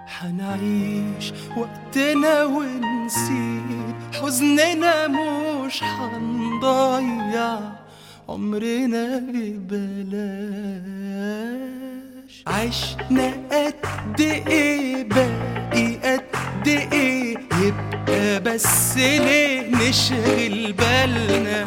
حنعيش وقتنا ونسيب حزننا مش حنضيع عمرنا ببلاش عشنا قد ايه باقي قد ايه يبقى بس ليه نشغل بالنا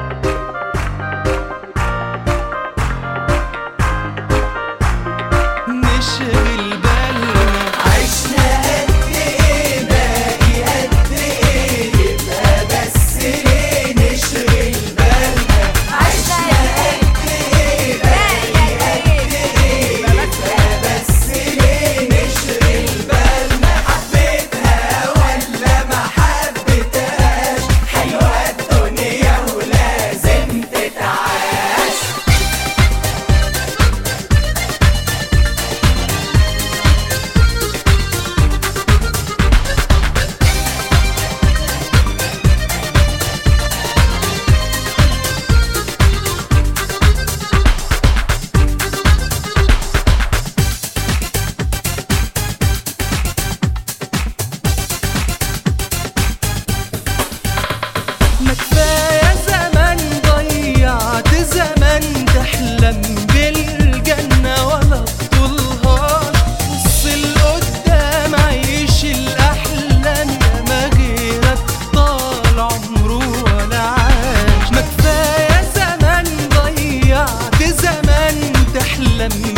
نشغل بالنا عشنا قد ايه باقي قد ايه يبقى بس ليه نشغل بالنا عشنا قد ايه باقي قد ايه يبقى بس ليه نشغل بالنا حبيتها ولا ما حبيتهاش حلوة الدنيا ولازم تتعاش ما كفاية زمان ضيعت زمان تحلم بالجنة ولا تطولهاش بص لقدام عيش الأحلام يا ما غيرك طال عمره ولا عاش ما كفاية زمان ضيعت زمان تحلم